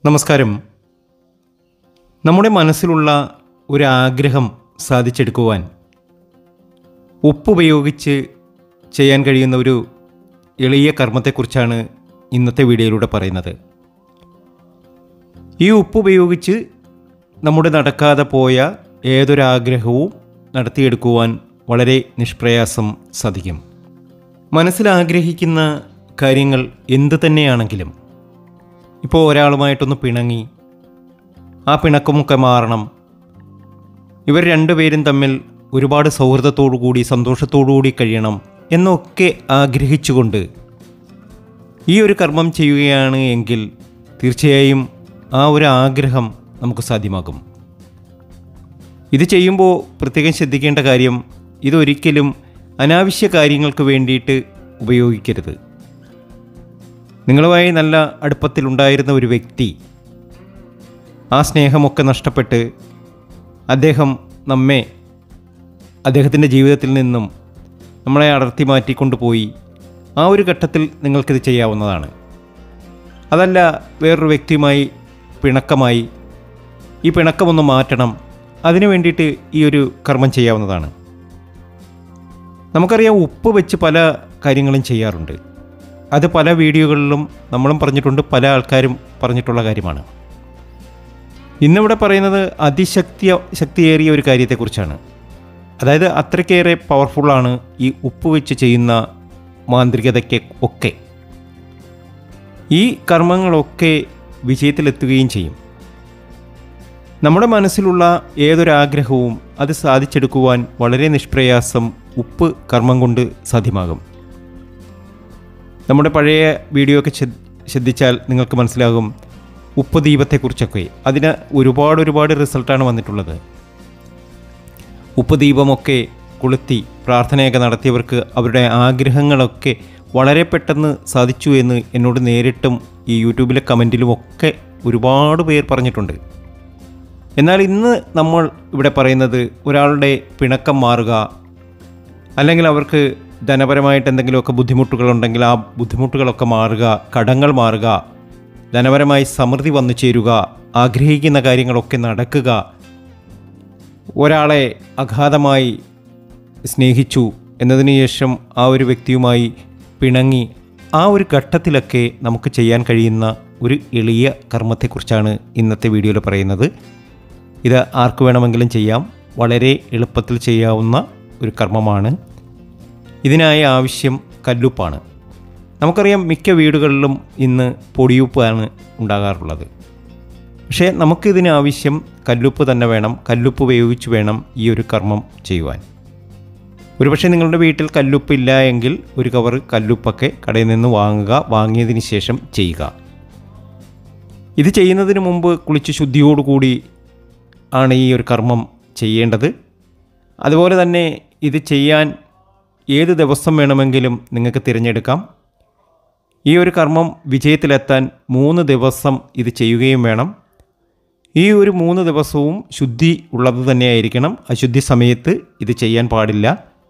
നമസ്കാരം നമ്മുടെ മനസ്സിലുള്ള ഒരു ആഗ്രഹം സാധിച്ചെടുക്കുവാൻ ഉപ്പുപയോഗിച്ച് ചെയ്യാൻ കഴിയുന്ന ഒരു എളിയ കർമ്മത്തെക്കുറിച്ചാണ് ഇന്നത്തെ വീഡിയോയിലൂടെ പറയുന്നത് ഈ ഉപ്പുപയോഗിച്ച് നമ്മുടെ നടക്കാതെ പോയ ഏതൊരാഗ്രഹവും നടത്തിയെടുക്കുവാൻ വളരെ നിഷ്പ്രയാസം സാധിക്കും മനസ്സിൽ ആഗ്രഹിക്കുന്ന കാര്യങ്ങൾ എന്തു തന്നെയാണെങ്കിലും ഇപ്പോൾ ഒരാളുമായിട്ടൊന്ന് പിണങ്ങി ആ പിണക്കമൊക്കെ മാറണം ഇവർ രണ്ടുപേരും തമ്മിൽ ഒരുപാട് സൗഹൃദത്തോടു കൂടി സന്തോഷത്തോടു കൂടി കഴിയണം എന്നൊക്കെ ആഗ്രഹിച്ചുകൊണ്ട് ഈ ഒരു കർമ്മം ചെയ്യുകയാണ് എങ്കിൽ തീർച്ചയായും ആ ഒരു ആഗ്രഹം നമുക്ക് സാധ്യമാകും ഇത് ചെയ്യുമ്പോൾ പ്രത്യേകം ശ്രദ്ധിക്കേണ്ട കാര്യം ഇതൊരിക്കലും അനാവശ്യ കാര്യങ്ങൾക്ക് വേണ്ടിയിട്ട് ഉപയോഗിക്കരുത് നിങ്ങളുമായി നല്ല അടുപ്പത്തിലുണ്ടായിരുന്ന ഒരു വ്യക്തി ആ സ്നേഹമൊക്കെ നഷ്ടപ്പെട്ട് അദ്ദേഹം നമ്മെ അദ്ദേഹത്തിൻ്റെ ജീവിതത്തിൽ നിന്നും നമ്മളെ അടർത്തി മാറ്റിക്കൊണ്ടുപോയി ആ ഒരു ഘട്ടത്തിൽ നിങ്ങൾക്കിത് ചെയ്യാവുന്നതാണ് അതല്ല വേറൊരു വ്യക്തിയുമായി പിണക്കമായി ഈ പിണക്കമൊന്ന് മാറ്റണം അതിനു വേണ്ടിയിട്ട് ഈ ഒരു കർമ്മം ചെയ്യാവുന്നതാണ് നമുക്കറിയാം ഉപ്പ് വെച്ച് പല കാര്യങ്ങളും ചെയ്യാറുണ്ട് അത് പല വീഡിയോകളിലും നമ്മളും പറഞ്ഞിട്ടുണ്ട് പല ആൾക്കാരും പറഞ്ഞിട്ടുള്ള കാര്യമാണ് ഇന്നിവിടെ പറയുന്നത് അതിശക്തി ശക്തിയേറിയ ഒരു കാര്യത്തെക്കുറിച്ചാണ് അതായത് അത്രയ്ക്കേറെ പവർഫുള്ളാണ് ഈ ഉപ്പ് വെച്ച് ചെയ്യുന്ന മാന്ത്രികതയ്ക്ക് ഒക്കെ ഈ കർമ്മങ്ങളൊക്കെ വിജയത്തിലെത്തുകയും ചെയ്യും നമ്മുടെ മനസ്സിലുള്ള ഏതൊരാഗ്രഹവും അത് സാധിച്ചെടുക്കുവാൻ വളരെ നിഷ്പ്രയാസം ഉപ്പ് കർമ്മം കൊണ്ട് സാധ്യമാകും നമ്മുടെ പഴയ വീഡിയോ ഒക്കെ ശ്രദ്ധ- ശ്രദ്ധിച്ചാൽ നിങ്ങൾക്ക് മനസ്സിലാകും ഉപ്പ് ദീപത്തെക്കുറിച്ചൊക്കെ അതിന് ഒരുപാട് ഒരുപാട് റിസൾട്ടാണ് വന്നിട്ടുള്ളത് ഉപ്പ് ദീപമൊക്കെ കൊളുത്തി പ്രാർത്ഥനയൊക്കെ നടത്തിയവർക്ക് അവരുടെ ആഗ്രഹങ്ങളൊക്കെ വളരെ പെട്ടെന്ന് സാധിച്ചു എന്ന് എന്നോട് നേരിട്ടും ഈ യൂട്യൂബിലെ കമൻറ്റിലുമൊക്കെ ഒരുപാട് പേർ പറഞ്ഞിട്ടുണ്ട് എന്നാൽ ഇന്ന് നമ്മൾ ഇവിടെ പറയുന്നത് ഒരാളുടെ പിണക്കം മാറുക അല്ലെങ്കിൽ അവർക്ക് ധനപരമായിട്ട് എന്തെങ്കിലുമൊക്കെ ബുദ്ധിമുട്ടുകളുണ്ടെങ്കിൽ ആ ബുദ്ധിമുട്ടുകളൊക്കെ മാറുക കടങ്ങൾ മാറുക ധനപരമായി സമൃദ്ധി വന്നു ചേരുക ആഗ്രഹിക്കുന്ന കാര്യങ്ങളൊക്കെ നടക്കുക ഒരാളെ അഗാധമായി സ്നേഹിച്ചു എന്നതിന് ശേഷം ആ ഒരു വ്യക്തിയുമായി പിണങ്ങി ആ ഒരു ഘട്ടത്തിലൊക്കെ നമുക്ക് ചെയ്യാൻ കഴിയുന്ന ഒരു എളിയ കർമ്മത്തെക്കുറിച്ചാണ് ഇന്നത്തെ വീഡിയോയിൽ പറയുന്നത് ഇത് ആർക്ക് വേണമെങ്കിലും ചെയ്യാം വളരെ എളുപ്പത്തിൽ ചെയ്യാവുന്ന ഒരു കർമ്മമാണ് ഇതിനായി ആവശ്യം കല്ലുപ്പാണ് നമുക്കറിയാം മിക്ക വീടുകളിലും ഇന്ന് പൊടിയുപ്പാണ് ഉണ്ടാകാറുള്ളത് പക്ഷേ നമുക്കിതിന് ആവശ്യം കല്ലുപ്പ് തന്നെ വേണം കല്ലുപ്പ് ഉപയോഗിച്ച് വേണം ഈ ഒരു കർമ്മം ചെയ്യുവാൻ ഒരുപക്ഷെ നിങ്ങളുടെ വീട്ടിൽ കല്ലുപ്പ് ഇല്ല എങ്കിൽ ഒരു കവർ കല്ലുപ്പൊക്കെ കടയിൽ നിന്ന് വാങ്ങുക വാങ്ങിയതിന് ശേഷം ചെയ്യുക ഇത് ചെയ്യുന്നതിന് മുമ്പ് കുളിച്ച് ശുദ്ധിയോടുകൂടി ആണ് ഈ ഒരു കർമ്മം ചെയ്യേണ്ടത് അതുപോലെ തന്നെ ഇത് ചെയ്യാൻ ഏത് ദിവസം വേണമെങ്കിലും നിങ്ങൾക്ക് തിരഞ്ഞെടുക്കാം ഈ ഒരു കർമ്മം വിജയത്തിലെത്താൻ മൂന്ന് ദിവസം ഇത് ചെയ്യുകയും വേണം ഈ ഒരു മൂന്ന് ദിവസവും ശുദ്ധി ഉള്ളത് തന്നെയായിരിക്കണം അശുദ്ധി സമയത്ത് ഇത് ചെയ്യാൻ പാടില്ല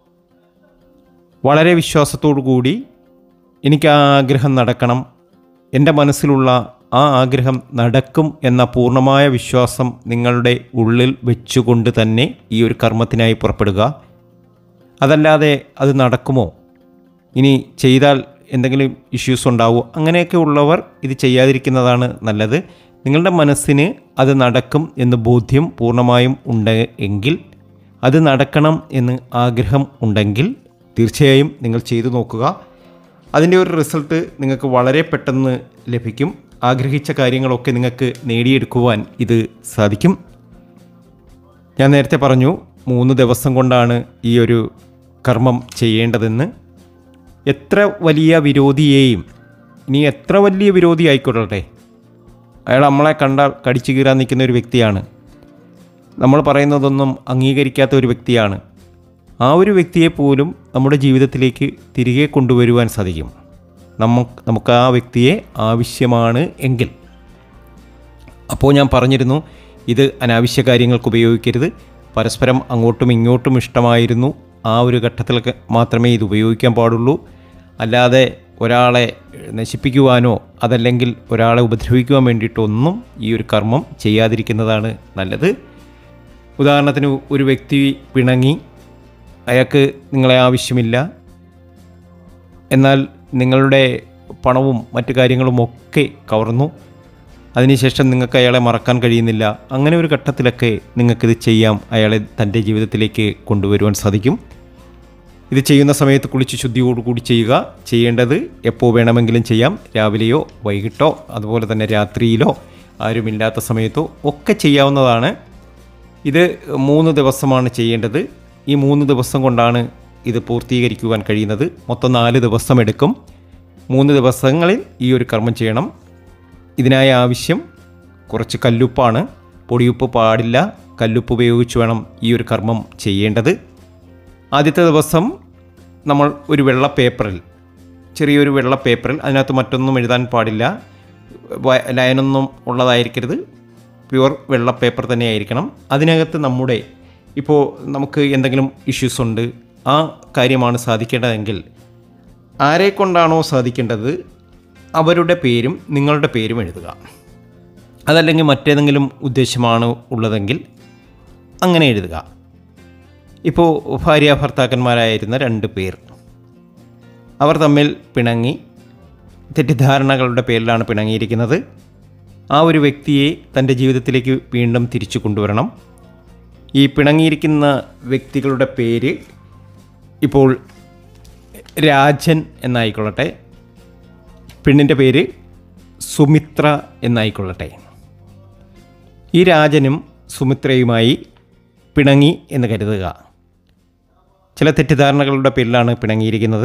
വളരെ വിശ്വാസത്തോടു കൂടി എനിക്ക് ആ ആഗ്രഹം നടക്കണം എൻ്റെ മനസ്സിലുള്ള ആ ആഗ്രഹം നടക്കും എന്ന പൂർണ്ണമായ വിശ്വാസം നിങ്ങളുടെ ഉള്ളിൽ വെച്ചുകൊണ്ട് തന്നെ ഈ ഒരു കർമ്മത്തിനായി പുറപ്പെടുക അതല്ലാതെ അത് നടക്കുമോ ഇനി ചെയ്താൽ എന്തെങ്കിലും ഇഷ്യൂസ് ഉണ്ടാവുമോ അങ്ങനെയൊക്കെ ഉള്ളവർ ഇത് ചെയ്യാതിരിക്കുന്നതാണ് നല്ലത് നിങ്ങളുടെ മനസ്സിന് അത് നടക്കും എന്ന് ബോധ്യം പൂർണ്ണമായും ഉണ്ട് എങ്കിൽ അത് നടക്കണം എന്ന് ആഗ്രഹം ഉണ്ടെങ്കിൽ തീർച്ചയായും നിങ്ങൾ ചെയ്തു നോക്കുക അതിൻ്റെ ഒരു റിസൾട്ട് നിങ്ങൾക്ക് വളരെ പെട്ടെന്ന് ലഭിക്കും ആഗ്രഹിച്ച കാര്യങ്ങളൊക്കെ നിങ്ങൾക്ക് നേടിയെടുക്കുവാൻ ഇത് സാധിക്കും ഞാൻ നേരത്തെ പറഞ്ഞു മൂന്ന് ദിവസം കൊണ്ടാണ് ഈ ഒരു കർമ്മം ചെയ്യേണ്ടതെന്ന് എത്ര വലിയ വിരോധിയെയും ഇനി എത്ര വലിയ വിരോധി ആയിക്കൊള്ളട്ടെ അയാൾ നമ്മളെ കണ്ടാൽ കടിച്ചു കീറാൻ നിൽക്കുന്ന ഒരു വ്യക്തിയാണ് നമ്മൾ പറയുന്നതൊന്നും അംഗീകരിക്കാത്ത ഒരു വ്യക്തിയാണ് ആ ഒരു വ്യക്തിയെ പോലും നമ്മുടെ ജീവിതത്തിലേക്ക് തിരികെ കൊണ്ടുവരുവാൻ സാധിക്കും നമുക്ക് നമുക്ക് ആ വ്യക്തിയെ ആവശ്യമാണ് എങ്കിൽ അപ്പോൾ ഞാൻ പറഞ്ഞിരുന്നു ഇത് അനാവശ്യ കാര്യങ്ങൾക്ക് ഉപയോഗിക്കരുത് പരസ്പരം അങ്ങോട്ടും ഇങ്ങോട്ടും ഇഷ്ടമായിരുന്നു ആ ഒരു ഘട്ടത്തിലൊക്കെ മാത്രമേ ഇത് ഉപയോഗിക്കാൻ പാടുള്ളൂ അല്ലാതെ ഒരാളെ നശിപ്പിക്കുവാനോ അതല്ലെങ്കിൽ ഒരാളെ ഉപദ്രവിക്കുവാൻ വേണ്ടിയിട്ടൊന്നും ഈ ഒരു കർമ്മം ചെയ്യാതിരിക്കുന്നതാണ് നല്ലത് ഉദാഹരണത്തിന് ഒരു വ്യക്തി പിണങ്ങി അയാൾക്ക് നിങ്ങളെ ആവശ്യമില്ല എന്നാൽ നിങ്ങളുടെ പണവും മറ്റു കാര്യങ്ങളും ഒക്കെ കവർന്നു അതിനുശേഷം നിങ്ങൾക്ക് അയാളെ മറക്കാൻ കഴിയുന്നില്ല അങ്ങനെ ഒരു ഘട്ടത്തിലൊക്കെ നിങ്ങൾക്കിത് ചെയ്യാം അയാളെ തൻ്റെ ജീവിതത്തിലേക്ക് കൊണ്ടുവരുവാൻ സാധിക്കും ഇത് ചെയ്യുന്ന സമയത്ത് കുളിച്ച് ശുദ്ധിയോടുകൂടി ചെയ്യുക ചെയ്യേണ്ടത് എപ്പോൾ വേണമെങ്കിലും ചെയ്യാം രാവിലെയോ വൈകിട്ടോ അതുപോലെ തന്നെ രാത്രിയിലോ ആരുമില്ലാത്ത സമയത്തോ ഒക്കെ ചെയ്യാവുന്നതാണ് ഇത് മൂന്ന് ദിവസമാണ് ചെയ്യേണ്ടത് ഈ മൂന്ന് ദിവസം കൊണ്ടാണ് ഇത് പൂർത്തീകരിക്കുവാൻ കഴിയുന്നത് മൊത്തം നാല് ദിവസം എടുക്കും മൂന്ന് ദിവസങ്ങളിൽ ഈ ഒരു കർമ്മം ചെയ്യണം ഇതിനായ ആവശ്യം കുറച്ച് കല്ലുപ്പാണ് പൊടിയുപ്പ് പാടില്ല കല്ലുപ്പ് ഉപയോഗിച്ച് വേണം ഈ ഒരു കർമ്മം ചെയ്യേണ്ടത് ആദ്യത്തെ ദിവസം നമ്മൾ ഒരു വെള്ള പേപ്പറിൽ ചെറിയൊരു വെള്ള പേപ്പറിൽ അതിനകത്ത് മറ്റൊന്നും എഴുതാൻ പാടില്ല വ- ലൈനൊന്നും ഉള്ളതായിരിക്കരുത് പ്യുവർ വെള്ള പേപ്പർ തന്നെ ആയിരിക്കണം അതിനകത്ത് നമ്മുടെ ഇപ്പോൾ നമുക്ക് എന്തെങ്കിലും ഇഷ്യൂസ് ഉണ്ട് ആ കാര്യമാണ് സാധിക്കേണ്ടതെങ്കിൽ ആരെ കൊണ്ടാണോ സാധിക്കേണ്ടത് അവരുടെ പേരും നിങ്ങളുടെ പേരും എഴുതുക അതല്ലെങ്കിൽ മറ്റേതെങ്കിലും ഉദ്ദേശമാണ് ഉള്ളതെങ്കിൽ അങ്ങനെ എഴുതുക ഇപ്പോൾ ഭാര്യ ഭർത്താക്കന്മാരായിരുന്ന രണ്ട് പേർ അവർ തമ്മിൽ പിണങ്ങി തെറ്റിദ്ധാരണകളുടെ പേരിലാണ് പിണങ്ങിയിരിക്കുന്നത് ആ ഒരു വ്യക്തിയെ തൻ്റെ ജീവിതത്തിലേക്ക് വീണ്ടും തിരിച്ചു കൊണ്ടുവരണം ഈ പിണങ്ങിയിരിക്കുന്ന വ്യക്തികളുടെ പേര് ഇപ്പോൾ രാജൻ എന്നായിക്കൊള്ളട്ടെ പെണ്ണിൻ്റെ പേര് സുമിത്ര എന്നായിക്കൊള്ളട്ടെ ഈ രാജനും സുമിത്രയുമായി പിണങ്ങി എന്ന് കരുതുക ചില തെറ്റിദ്ധാരണകളുടെ പേരിലാണ് പിണങ്ങിയിരിക്കുന്നത്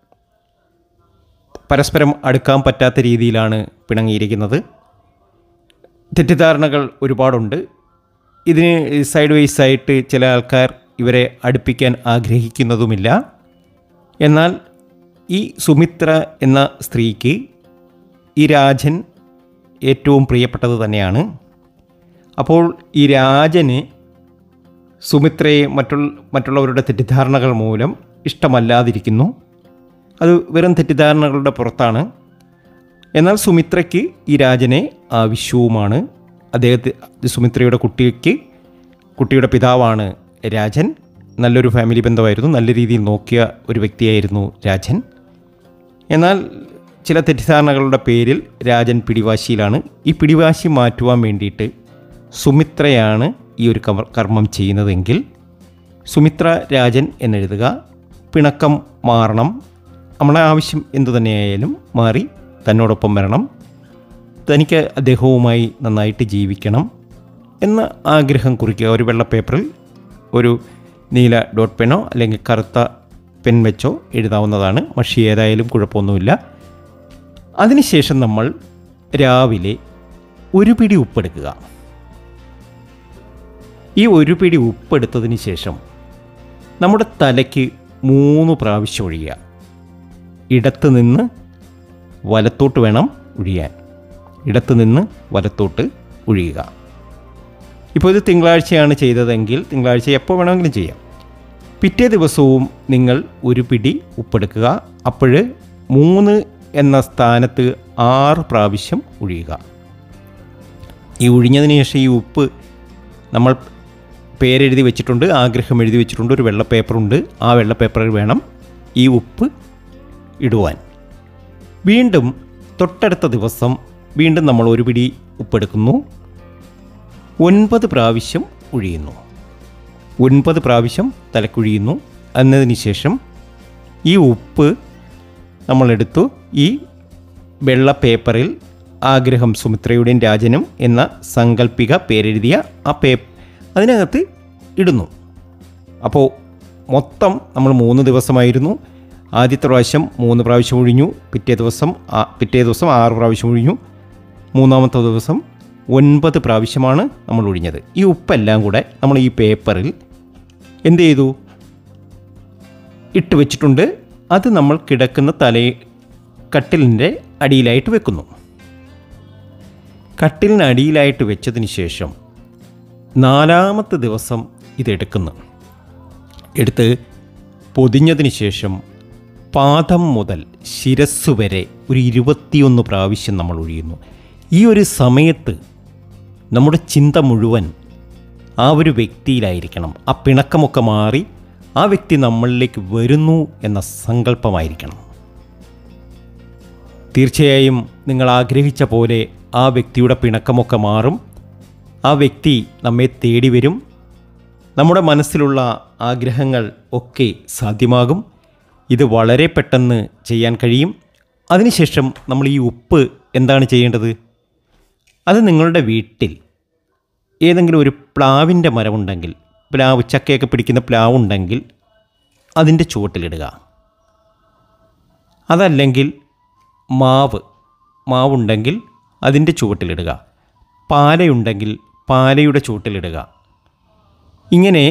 പരസ്പരം അടുക്കാൻ പറ്റാത്ത രീതിയിലാണ് പിണങ്ങിയിരിക്കുന്നത് തെറ്റിദ്ധാരണകൾ ഒരുപാടുണ്ട് ഇതിന് സൈഡ് വൈസ് ആയിട്ട് ചില ആൾക്കാർ ഇവരെ അടുപ്പിക്കാൻ ആഗ്രഹിക്കുന്നതുമില്ല എന്നാൽ ഈ സുമിത്ര എന്ന സ്ത്രീക്ക് ഈ രാജൻ ഏറ്റവും പ്രിയപ്പെട്ടത് തന്നെയാണ് അപ്പോൾ ഈ രാജന് സുമിത്രയെ മറ്റുള്ള മറ്റുള്ളവരുടെ തെറ്റിദ്ധാരണകൾ മൂലം ഇഷ്ടമല്ലാതിരിക്കുന്നു അത് വെറും തെറ്റിദ്ധാരണകളുടെ പുറത്താണ് എന്നാൽ സുമിത്രയ്ക്ക് ഈ രാജനെ ആവശ്യവുമാണ് അദ്ദേഹത്തെ സുമിത്രയുടെ കുട്ടിക്ക് കുട്ടിയുടെ പിതാവാണ് രാജൻ നല്ലൊരു ഫാമിലി ബന്ധമായിരുന്നു നല്ല രീതിയിൽ നോക്കിയ ഒരു വ്യക്തിയായിരുന്നു രാജൻ എന്നാൽ ചില തെറ്റിദ്ധാരണകളുടെ പേരിൽ രാജൻ പിടിവാശിയിലാണ് ഈ പിടിവാശി മാറ്റുവാൻ വേണ്ടിയിട്ട് സുമിത്രയാണ് ഈ ഒരു കവർ- കർമ്മം ചെയ്യുന്നതെങ്കിൽ സുമിത്ര രാജൻ എന്നെഴുതുക പിണക്കം മാറണം നമ്മളെ ആവശ്യം എന്തു തന്നെയായാലും മാറി തന്നോടൊപ്പം വരണം തനിക്ക് അദ്ദേഹവുമായി നന്നായിട്ട് ജീവിക്കണം എന്ന ആഗ്രഹം കുറിക്കുക ഒരു വെള്ള പേപ്പറിൽ ഒരു നീല ഡോട്ട് പെനോ അല്ലെങ്കിൽ കറുത്ത പെൻ വെച്ചോ എഴുതാവുന്നതാണ് മഷി ഏതായാലും കുഴപ്പമൊന്നുമില്ല അതിനുശേഷം നമ്മൾ രാവിലെ ഒരു പിടി ഉപ്പെടുക്കുക ഈ ഒരു പിടി ഉപ്പെടുത്തതിന് ശേഷം നമ്മുടെ തലയ്ക്ക് മൂന്ന് പ്രാവശ്യം ഒഴിയുക ഇടത്ത് നിന്ന് വലത്തോട്ട് വേണം ഒഴിയാൻ ഇടത്ത് നിന്ന് വലത്തോട്ട് ഒഴിയുക ഇപ്പോൾ ഇത് തിങ്കളാഴ്ചയാണ് ചെയ്തതെങ്കിൽ തിങ്കളാഴ്ച എപ്പോൾ വേണമെങ്കിലും ചെയ്യാം പിറ്റേ ദിവസവും നിങ്ങൾ ഒരു പിടി ഉപ്പെടുക്കുക അപ്പോൾ മൂന്ന് എന്ന സ്ഥാനത്ത് ആറ് പ്രാവശ്യം ഒഴിയുക ഈ ഒഴിഞ്ഞതിന് ശേഷം ഈ ഉപ്പ് നമ്മൾ പേരെഴുതി വെച്ചിട്ടുണ്ട് ആഗ്രഹം എഴുതി വെച്ചിട്ടുണ്ട് ഒരു വെള്ള പേപ്പറുണ്ട് ആ വെള്ള പേപ്പറിൽ വേണം ഈ ഉപ്പ് ഇടുവാൻ വീണ്ടും തൊട്ടടുത്ത ദിവസം വീണ്ടും നമ്മൾ ഒരു പിടി ഉപ്പെടുക്കുന്നു ഒൻപത് പ്രാവശ്യം ഒഴിയുന്നു ഒൻപത് പ്രാവശ്യം തലക്കുഴിയുന്നു എന്നതിന് ശേഷം ഈ ഉപ്പ് നമ്മളെടുത്തു ഈ വെള്ള പേപ്പറിൽ ആഗ്രഹം സുമിത്രയുടെയും രാജനും എന്ന സങ്കല്പിക പേരെഴുതിയ ആ പേ അതിനകത്ത് ഇടുന്നു അപ്പോൾ മൊത്തം നമ്മൾ മൂന്ന് ദിവസമായിരുന്നു ആദ്യത്തെ പ്രാവശ്യം മൂന്ന് പ്രാവശ്യം ഒഴിഞ്ഞു പിറ്റേ ദിവസം ആ- പിറ്റേ ദിവസം ആറ് പ്രാവശ്യം ഒഴിഞ്ഞു മൂന്നാമത്തെ ദിവസം ഒൻപത് പ്രാവശ്യമാണ് നമ്മൾ ഒഴിഞ്ഞത് ഈ ഉപ്പെല്ലാം കൂടെ നമ്മൾ ഈ പേപ്പറിൽ എന്ത് ചെയ്തു ഇട്ട് വെച്ചിട്ടുണ്ട് അത് നമ്മൾ കിടക്കുന്ന തല കട്ടിലിൻ്റെ അടിയിലായിട്ട് വെക്കുന്നു കട്ടിലിന് അടിയിലായിട്ട് വെച്ചതിന് ശേഷം നാലാമത്തെ ദിവസം ഇതെടുക്കുന്നു എടുത്ത് പൊതിഞ്ഞതിന് ശേഷം പാദം മുതൽ ശിരസ് വരെ ഒരു ഇരുപത്തിയൊന്ന് പ്രാവശ്യം നമ്മൾ ഒഴിയുന്നു ഈ ഒരു സമയത്ത് നമ്മുടെ ചിന്ത മുഴുവൻ ആ ഒരു വ്യക്തിയിലായിരിക്കണം ആ പിണക്കമൊക്കെ മാറി ആ വ്യക്തി നമ്മളിലേക്ക് വരുന്നു എന്ന സങ്കല്പമായിരിക്കണം തീർച്ചയായും നിങ്ങൾ ആഗ്രഹിച്ച പോലെ ആ വ്യക്തിയുടെ പിണക്കമൊക്കെ മാറും ആ വ്യക്തി നമ്മെ തേടി വരും നമ്മുടെ മനസ്സിലുള്ള ആഗ്രഹങ്ങൾ ഒക്കെ സാധ്യമാകും ഇത് വളരെ പെട്ടെന്ന് ചെയ്യാൻ കഴിയും അതിനുശേഷം നമ്മൾ ഈ ഉപ്പ് എന്താണ് ചെയ്യേണ്ടത് അത് നിങ്ങളുടെ വീട്ടിൽ ഏതെങ്കിലും ഒരു പ്ലാവിൻ്റെ മരമുണ്ടെങ്കിൽ പ്ലാവ് ചക്കയൊക്കെ പിടിക്കുന്ന പ്ലാവുണ്ടെങ്കിൽ അതിൻ്റെ ചുവട്ടിലിടുക അതല്ലെങ്കിൽ മാവ് മാവുണ്ടെങ്കിൽ അതിൻ്റെ ചുവട്ടിലിടുക പാലയുണ്ടെങ്കിൽ പാലയുടെ ചുവട്ടിലിടുക ഇങ്ങനെ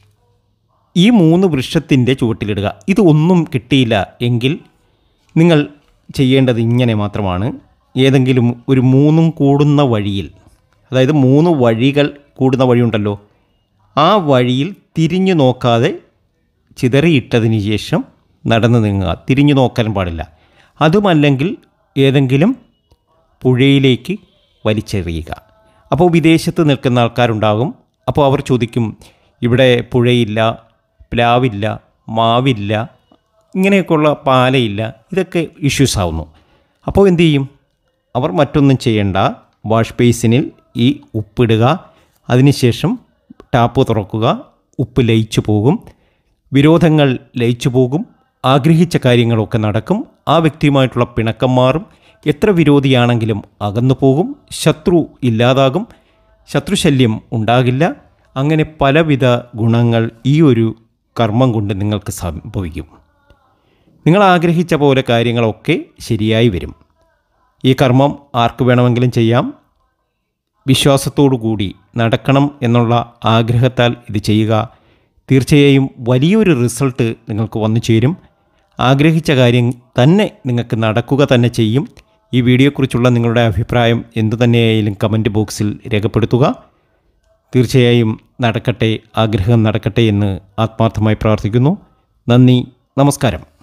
ഈ മൂന്ന് വൃക്ഷത്തിൻ്റെ ചുവട്ടിലിടുക ഇത് ഒന്നും കിട്ടിയില്ല എങ്കിൽ നിങ്ങൾ ചെയ്യേണ്ടത് ഇങ്ങനെ മാത്രമാണ് ഏതെങ്കിലും ഒരു മൂന്നും കൂടുന്ന വഴിയിൽ അതായത് മൂന്ന് വഴികൾ കൂടുന്ന വഴിയുണ്ടല്ലോ ആ വഴിയിൽ തിരിഞ്ഞു നോക്കാതെ ചിതറിയിട്ടതിന് ശേഷം നടന്നു നീങ്ങുക തിരിഞ്ഞു നോക്കാൻ പാടില്ല അതുമല്ലെങ്കിൽ ഏതെങ്കിലും പുഴയിലേക്ക് വലിച്ചെറിയുക അപ്പോൾ വിദേശത്ത് നിൽക്കുന്ന ആൾക്കാരുണ്ടാകും അപ്പോൾ അവർ ചോദിക്കും ഇവിടെ പുഴയില്ല പ്ലാവില്ല മാവില്ല ഇങ്ങനെയൊക്കെയുള്ള പാലയില്ല ഇതൊക്കെ ഇഷ്യൂസ് ആവുന്നു അപ്പോൾ എന്തു ചെയ്യും അവർ മറ്റൊന്നും ചെയ്യേണ്ട വാഷ് ബേസിനിൽ ഈ ഉപ്പിടുക അതിനുശേഷം ടാപ്പ് തുറക്കുക ഉപ്പ് ലയിച്ചു പോകും വിരോധങ്ങൾ ലയിച്ചു പോകും ആഗ്രഹിച്ച കാര്യങ്ങളൊക്കെ നടക്കും ആ വ്യക്തിയുമായിട്ടുള്ള പിണക്കം മാറും എത്ര വിരോധിയാണെങ്കിലും അകന്നു പോകും ശത്രു ഇല്ലാതാകും ശത്രുശല്യം ഉണ്ടാകില്ല അങ്ങനെ പലവിധ ഗുണങ്ങൾ ഈ ഒരു കർമ്മം കൊണ്ട് നിങ്ങൾക്ക് സംഭവിക്കും നിങ്ങൾ ആഗ്രഹിച്ച പോലെ കാര്യങ്ങളൊക്കെ ശരിയായി വരും ഈ കർമ്മം ആർക്ക് വേണമെങ്കിലും ചെയ്യാം വിശ്വാസത്തോടു കൂടി നടക്കണം എന്നുള്ള ആഗ്രഹത്താൽ ഇത് ചെയ്യുക തീർച്ചയായും വലിയൊരു റിസൾട്ട് നിങ്ങൾക്ക് വന്നു ചേരും ആഗ്രഹിച്ച കാര്യം തന്നെ നിങ്ങൾക്ക് നടക്കുക തന്നെ ചെയ്യും ഈ വീഡിയോയെക്കുറിച്ചുള്ള നിങ്ങളുടെ അഭിപ്രായം എന്തു തന്നെയായാലും കമൻറ്റ് ബോക്സിൽ രേഖപ്പെടുത്തുക തീർച്ചയായും നടക്കട്ടെ ആഗ്രഹം നടക്കട്ടെ എന്ന് ആത്മാർത്ഥമായി പ്രാർത്ഥിക്കുന്നു നന്ദി നമസ്കാരം